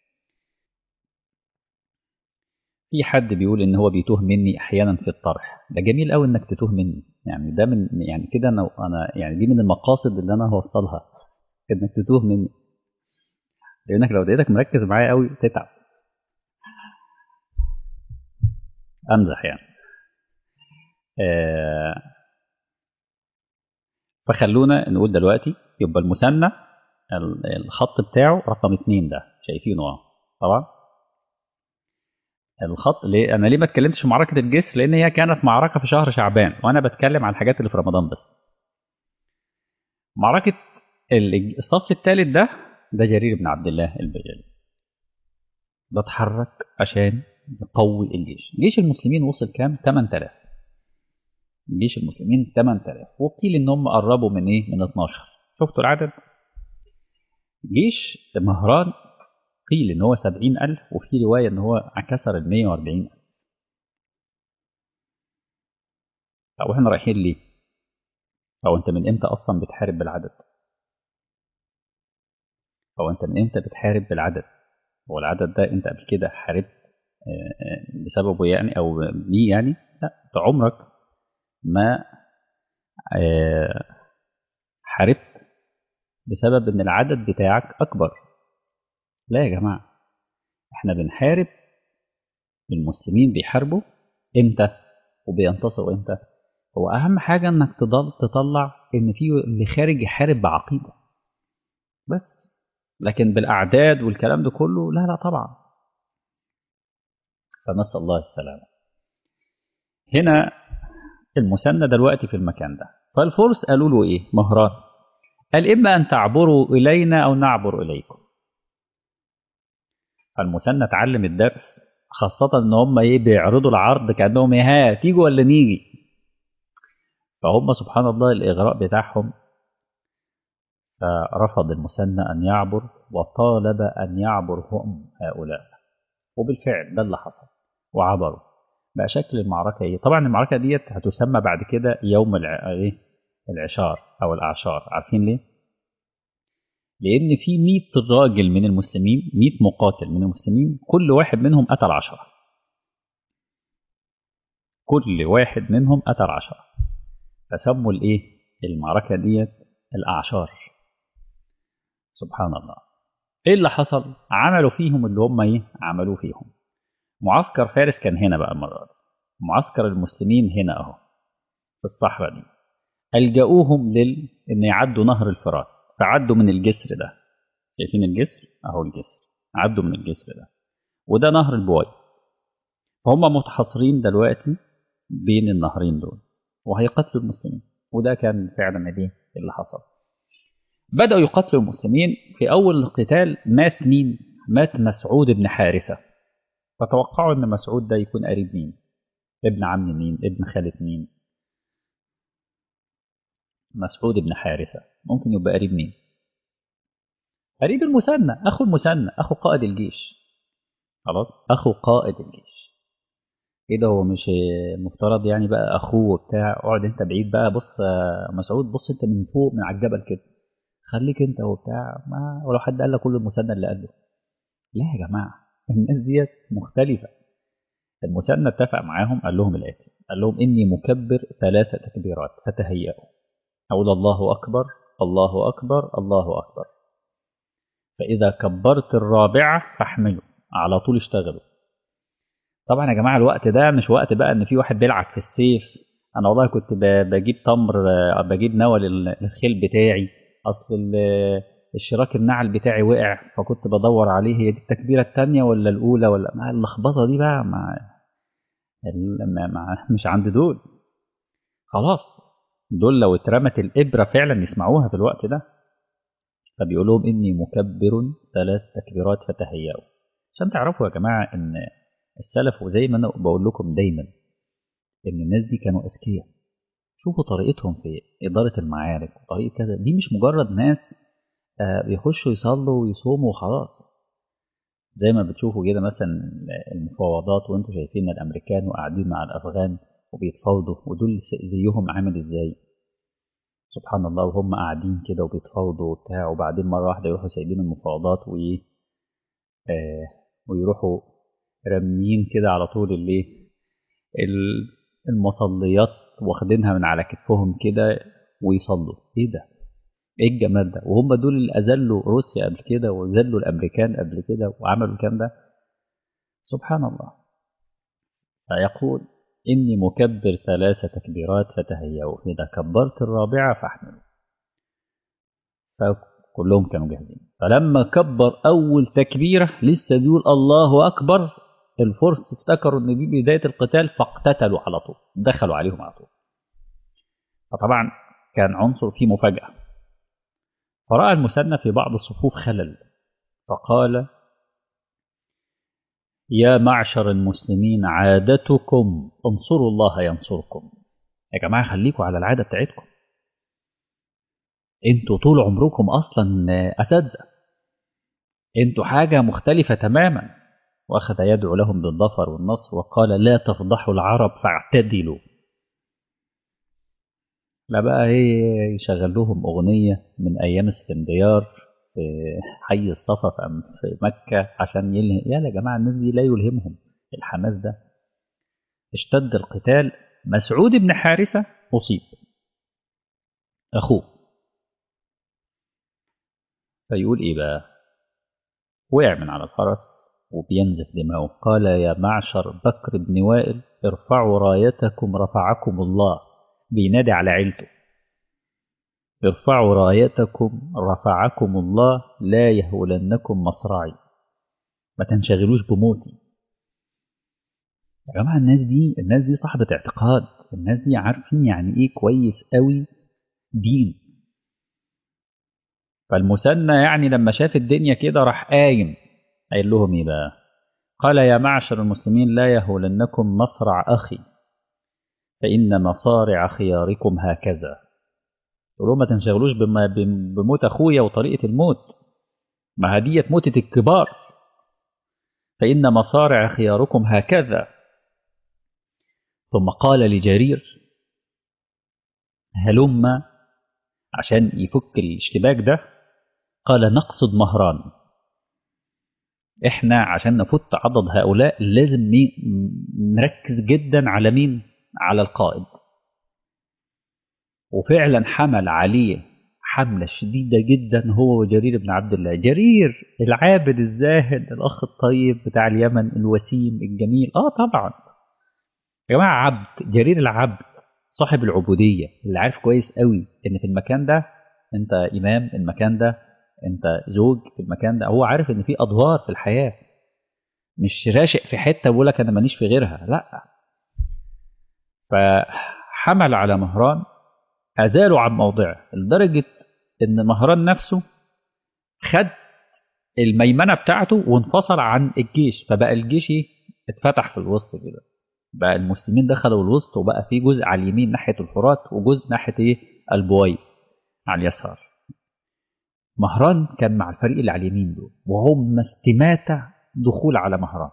في حد بيقول ان هو بيتوه مني احيانا في الطرح ده جميل قوي انك تتوه مني يعني ده من يعني كده انا انا يعني دي من المقاصد اللي انا هوصلها انك تتوه مني لانك لو لقيتك مركز معايا قوي تتعب امزح يعني آه فخلونا نقول دلوقتي يبقى المثنى الخط بتاعه رقم اتنين ده شايفينه اهو طبعا الخط ليه انا ليه ما اتكلمتش في معركه الجسر لان هي كانت معركه في شهر شعبان وانا بتكلم على الحاجات اللي في رمضان بس معركه الصف الثالث ده ده جرير بن عبد الله البجلي ده اتحرك عشان يقوي الجيش جيش المسلمين وصل كام 8000 جيش المسلمين 8000 وقيل ان هم قربوا من ايه من 12 شفتوا العدد جيش مهران قيل ان هو 70000 وفي روايه ان هو كسر ال 140000 او احنا رايحين ليه او انت من امتى اصلا بتحارب بالعدد او انت من امتى بتحارب بالعدد هو العدد ده انت قبل كده حاربت بسببه يعني او ليه يعني لا انت عمرك ما حاربت بسبب ان العدد بتاعك اكبر لا يا جماعه احنا بنحارب المسلمين بيحاربوا امتى وبينتصروا امتى هو اهم حاجه انك تضل تطلع ان في اللي خارج يحارب بعقيده بس لكن بالاعداد والكلام ده كله لا لا طبعا فنسال الله السلامه هنا المثنى دلوقتي في المكان ده فالفرس قالوا له ايه مهران قال اما ان تعبروا الينا او نعبر اليكم فالمثنى اتعلم الدرس خاصة ان هم ايه بيعرضوا العرض كانهم ايه ها تيجوا ولا نيجي فهم سبحان الله الاغراء بتاعهم فرفض المثنى ان يعبر وطالب ان يعبر هم هؤلاء وبالفعل ده اللي حصل وعبروا بقى شكل المعركة ايه طبعا المعركة ديت هتسمى بعد كده يوم الع... ايه العشار او الاعشار عارفين ليه لان في 100 راجل من المسلمين 100 مقاتل من المسلمين كل واحد منهم قتل عشرة كل واحد منهم قتل عشرة فسموا الايه المعركة ديت الاعشار سبحان الله ايه اللي حصل عملوا فيهم اللي هم ايه عملوه فيهم معسكر فارس كان هنا بقى المره دي معسكر المسلمين هنا اهو في الصحراء دي الجأوهم لل ان يعدوا نهر الفرات فعدوا من الجسر ده شايفين الجسر اهو الجسر عدوا من الجسر ده وده نهر البواي فهم متحصرين دلوقتي بين النهرين دول وهيقتلوا المسلمين وده كان فعلا ايه اللي حصل بدأوا يقتلوا المسلمين في أول القتال مات مين؟ مات مسعود بن حارثة فتوقعوا أن مسعود ده يكون قريب مين؟ ابن عم مين؟ ابن خالة مين؟ مسعود بن حارثة ممكن يبقى قريب مين؟ قريب المثنى أخو المثنى أخو قائد الجيش خلاص أخو قائد الجيش ايه ده هو مش مفترض يعني بقى اخوه وبتاع اقعد انت بعيد بقى بص مسعود بص انت من فوق من على الجبل كده خليك انت وبتاع ما ولو حد قال لك كل المثنى اللي قاله لا يا جماعه الناس ديت مختلفه المثنى اتفق معاهم قال لهم الاتي قال لهم اني مكبر ثلاثه تكبيرات فتهيأوا اقول الله اكبر الله اكبر الله اكبر فاذا كبرت الرابعه فاحملوا على طول اشتغلوا طبعا يا جماعه الوقت ده مش وقت بقى ان في واحد بيلعب في السيف انا والله كنت بجيب تمر بجيب نوى للخيل بتاعي اصل الشراك النعل بتاعي وقع فكنت بدور عليه هي دي التكبيره الثانيه ولا الاولى ولا ما اللخبطه دي بقى مع مع مش عند دول خلاص دول لو اترمت الابره فعلا يسمعوها في الوقت ده فبيقول لهم اني مكبر ثلاث تكبيرات فتهيأوا عشان تعرفوا يا جماعه ان السلف وزي ما انا بقول لكم دايما ان الناس دي كانوا اذكياء شوفوا طريقتهم في إدارة المعارك وطريقة كذا دي مش مجرد ناس بيخشوا يصلوا ويصوموا وخلاص زي ما بتشوفوا كده مثلا المفاوضات وانتم شايفين الامريكان وقاعدين مع الافغان وبيتفاوضوا ودول زيهم عامل ازاي سبحان الله وهم قاعدين كده وبيتفاوضوا وبتاع وبعدين مره واحده يروحوا سايبين المفاوضات وايه آه ويروحوا راميين كده على طول الايه المصليات واخدينها من على كتفهم كده ويصلوا ايه ده ايه الجمال ده وهم دول اللي اذلوا روسيا قبل كده وذلوا الامريكان قبل كده وعملوا الكلام ده سبحان الله فيقول اني مكبر ثلاث تكبيرات فتهيأوا اذا كبرت الرابعه فاحملوا فكلهم كانوا جاهزين فلما كبر اول تكبيره لسه بيقول الله اكبر الفرس افتكروا ان دي بدايه القتال فاقتتلوا على طول دخلوا عليهم على طول فطبعا كان عنصر فيه مفاجاه فرأى المثنى في بعض الصفوف خلل فقال يا معشر المسلمين عادتكم انصروا الله ينصركم يا جماعة خليكم على العادة بتاعتكم انتوا طول عمركم اصلا اساتذه انتوا حاجة مختلفة تماما واخذ يدعو لهم بالظفر والنصر وقال لا تفضحوا العرب فاعتدلوا لا بقى ايه يشغل لهم اغنيه من ايام اسفنديار في حي الصفا في مكه عشان يلهم يا جماعه الناس دي لا يلهمهم الحماس ده اشتد القتال مسعود بن حارثه اصيب اخوه فيقول ايه بقى وقع من على الفرس وبينزف دماغه قال يا معشر بكر بن وائل ارفعوا رايتكم رفعكم الله بينادي على عيلته ارفعوا رايتكم رفعكم الله لا يهولنكم مصرعي ما تنشغلوش بموتي يا جماعة الناس دي الناس دي صاحبة اعتقاد الناس دي عارفين يعني ايه كويس قوي دين فالمثنى يعني لما شاف الدنيا كده راح قايم قايل لهم ايه بقى قال يا معشر المسلمين لا يهولنكم مصرع اخي فإن مصارع خياركم هكذا تقولوا ما تنشغلوش بموت أخويا وطريقة الموت ما هدية موتة الكبار فإن مصارع خياركم هكذا ثم قال لجرير هلم عشان يفك الاشتباك ده قال نقصد مهران احنا عشان نفت عضد هؤلاء لازم نركز جدا على مين على القائد وفعلا حمل عليه حملة شديدة جدا هو وجرير بن عبد الله جرير العابد الزاهد الأخ الطيب بتاع اليمن الوسيم الجميل آه طبعا يا جماعة عبد جرير العبد صاحب العبودية اللي عارف كويس قوي إن في المكان ده أنت إمام المكان ده أنت زوج في المكان ده هو عارف إن في أدوار في الحياة مش راشق في حتة بيقول لك أنا ماليش في غيرها لأ فحمل على مهران أزاله عن موضعه لدرجة إن مهران نفسه خد الميمنة بتاعته وانفصل عن الجيش فبقى الجيش اتفتح في الوسط كده بقى المسلمين دخلوا الوسط وبقى في جزء على اليمين ناحية الفرات وجزء ناحية ايه البوي على اليسار مهران كان مع الفريق اللي على اليمين دول وهم استماتة دخول على مهران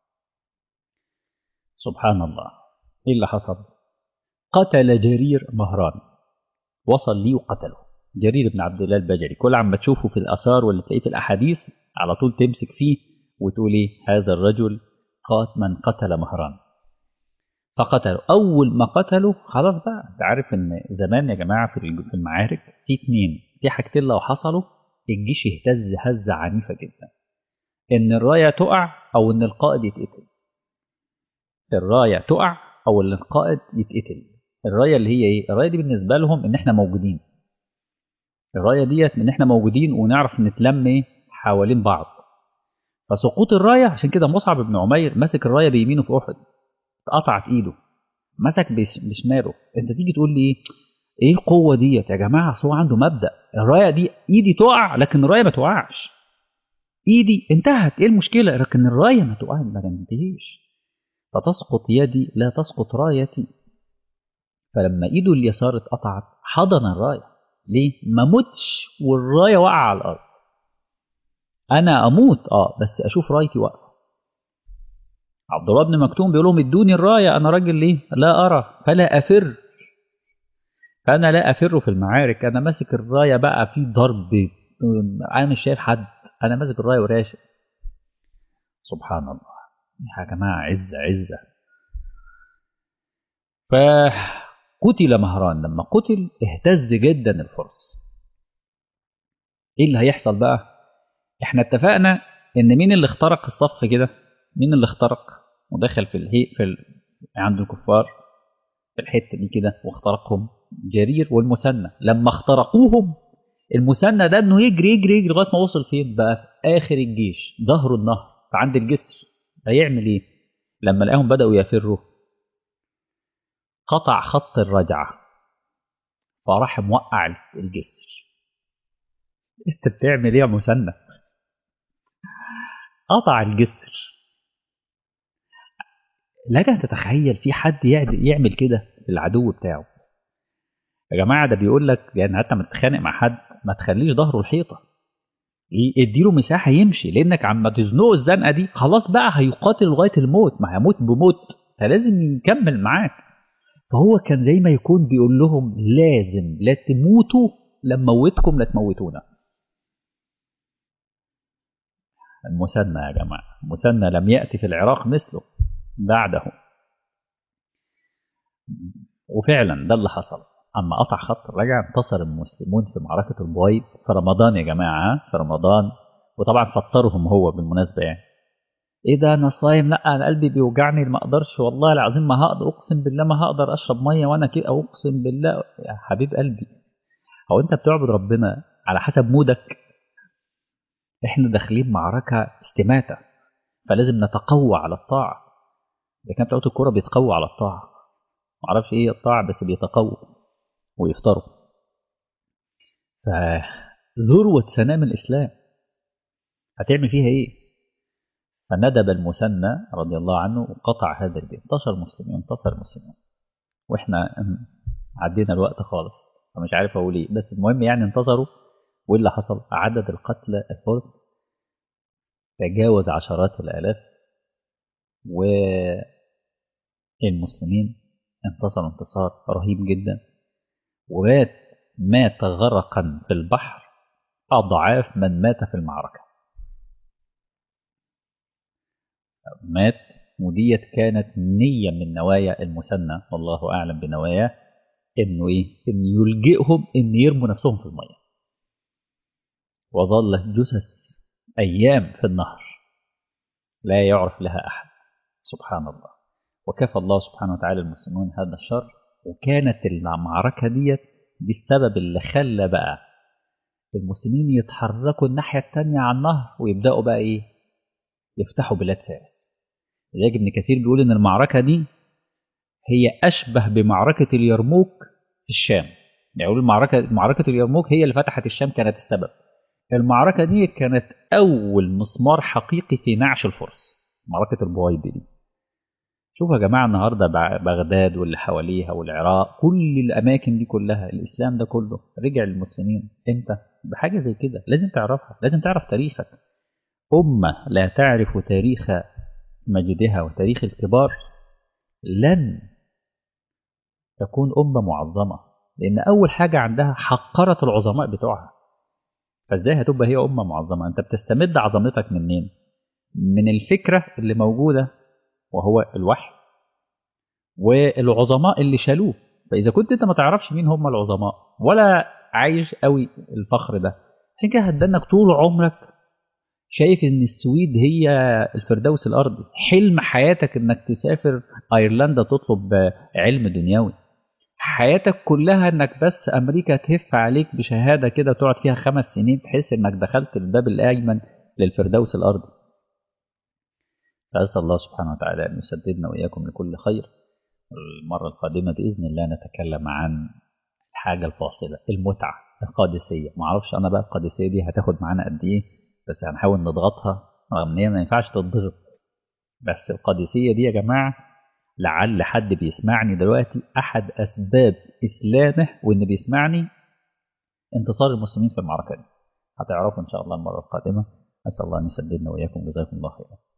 سبحان الله ايه اللي حصل قتل جرير مهران وصل ليه وقتله جرير بن عبد الله البجري كل عم تشوفه في الآثار ولا تلاقيه في الأحاديث على طول تمسك فيه وتقول ايه هذا الرجل قات من قتل مهران فقتله أول ما قتله خلاص بقى أنت عارف إن زمان يا جماعة في المعارك في اتنين في حاجتين لو حصلوا الجيش يهتز هزة عنيفة جدا إن الراية تقع أو إن القائد يتقتل الراية تقع أو إن القائد يتقتل الراية اللي هي إيه؟ الراية دي بالنسبة لهم إن إحنا موجودين الراية ديت إن إحنا موجودين ونعرف نتلم إيه؟ حوالين بعض فسقوط الراية عشان كده مصعب بن عمير ماسك الراية بيمينه في أحد اتقطعت إيده مسك بشماله أنت تيجي تقول لي إيه ايه القوة ديت يا جماعة هو عنده مبدأ الراية دي ايدي تقع لكن الراية ما تقعش ايدي انتهت ايه المشكلة لكن الراية ما تقع ما تنتهيش فتسقط يدي لا تسقط رايتي فلما ايده اليسار اتقطعت حضن الراية ليه ما متش والراية وقع على الارض انا اموت اه بس اشوف رايتي واقفه عبد الله بن مكتوم بيقول لهم ادوني الرايه انا راجل ليه لا ارى فلا افر فانا لا افر في المعارك انا ماسك الرايه بقى في ضرب انا مش شايف حد انا ماسك الرايه وراشد سبحان الله يا جماعه عزه عزه فقتل مهران لما قتل اهتز جدا الفرس ايه اللي هيحصل بقى احنا اتفقنا ان مين اللي اخترق الصف كده مين اللي اخترق ودخل في الهي في ال... عند الكفار في الحته دي كده واخترقهم جرير والمثنى لما اخترقوهم المثنى ده انه يجري يجري يجري لغايه ما وصل فين بقى في اخر الجيش ظهر النهر عند الجسر هيعمل ايه لما لقاهم بداوا يفروا قطع خط الرجعه فراح موقع الجسر انت بتعمل ايه يا مثنى قطع الجسر لك ان تتخيل في حد يعمل كده للعدو بتاعه يا جماعه ده بيقول لك يعني حتى ما تتخانق مع حد ما تخليش ظهره الحيطه ليه اديله مساحه يمشي لانك عما تزنقه الزنقه دي خلاص بقى هيقاتل لغايه الموت ما هيموت بموت فلازم يكمل معاك فهو كان زي ما يكون بيقول لهم لازم لا تموتوا لما موتكم لا تموتونا المثنى يا جماعه المثنى لم ياتي في العراق مثله بعده وفعلا ده اللي حصل اما قطع خط الرجع انتصر المسلمون في معركه البويض في رمضان يا جماعه في رمضان وطبعا فطرهم هو بالمناسبه يعني ايه ده انا صايم لا انا قلبي بيوجعني ما اقدرش والله العظيم ما هقدر اقسم بالله ما هقدر اشرب ميه وانا كده اقسم بالله يا حبيب قلبي هو انت بتعبد ربنا على حسب مودك احنا داخلين معركه استماته فلازم نتقوى على الطاعه ده كان بتوع الكوره بيتقوى على الطاعه معرفش ايه الطاعه بس بيتقوى ويفطروا فذروة سنام الإسلام هتعمل فيها إيه؟ فندب المثنى رضي الله عنه وقطع هذا الدين انتصر المسلمين انتصر المسلمين واحنا عدينا الوقت خالص فمش عارف اقول ايه بس المهم يعني انتصروا وايه اللي حصل؟ عدد القتلى الفرس تجاوز عشرات الالاف والمسلمين انتصروا انتصار رهيب جدا ومات مات غرقا في البحر أضعاف من مات في المعركة مات وديت كانت نية من نوايا المثنى والله أعلم بنواياه إنه إيه؟ إن يلجئهم إن يرموا نفسهم في المية وظلت جثث أيام في النهر لا يعرف لها أحد سبحان الله وكفى الله سبحانه وتعالى المسلمون هذا الشر وكانت المعركة ديت دي السبب اللي خلى بقى المسلمين يتحركوا الناحية التانية على النهر ويبدأوا بقى إيه؟ يفتحوا بلاد فارس. لذلك ابن كثير بيقول إن المعركة دي هي أشبه بمعركة اليرموك في الشام. يعني يقول المعركة معركة اليرموك هي اللي فتحت الشام كانت السبب. المعركة دي كانت أول مسمار حقيقي في نعش الفرس. معركة البويض دي. شوفوا يا جماعة النهاردة بغداد واللي حواليها والعراق كل الأماكن دي كلها الإسلام ده كله رجع للمسلمين إمتى؟ بحاجة زي كده لازم تعرفها لازم تعرف تاريخك أمة لا تعرف تاريخ مجدها وتاريخ الكبار لن تكون أمة معظمة لأن أول حاجة عندها حقرت العظماء بتوعها فإزاي هتبقى هي أمة معظمة أنت بتستمد عظمتك منين من الفكرة اللي موجودة وهو الوحي والعظماء اللي شالوه فاذا كنت انت ما تعرفش مين هم العظماء ولا عايش قوي الفخر ده عشان كده هتدنك طول عمرك شايف ان السويد هي الفردوس الارضي حلم حياتك انك تسافر ايرلندا تطلب علم دنيوي حياتك كلها انك بس امريكا تهف عليك بشهاده كده تقعد فيها خمس سنين تحس انك دخلت الباب الايمن للفردوس الارضي فأسأل الله سبحانه وتعالى أن يسددنا وإياكم لكل خير المرة القادمة بإذن الله نتكلم عن الحاجة الفاصلة المتعة القادسية ما أعرفش أنا بقى القادسية دي هتاخد معانا قد إيه بس هنحاول نضغطها رغم إن هي ما ينفعش تضغط بس القادسية دي يا جماعة لعل حد بيسمعني دلوقتي أحد أسباب إسلامه وإن بيسمعني انتصار المسلمين في المعركة دي هتعرفوا إن شاء الله المرة القادمة أسأل الله أن يسددنا وإياكم جزاكم الله خيرا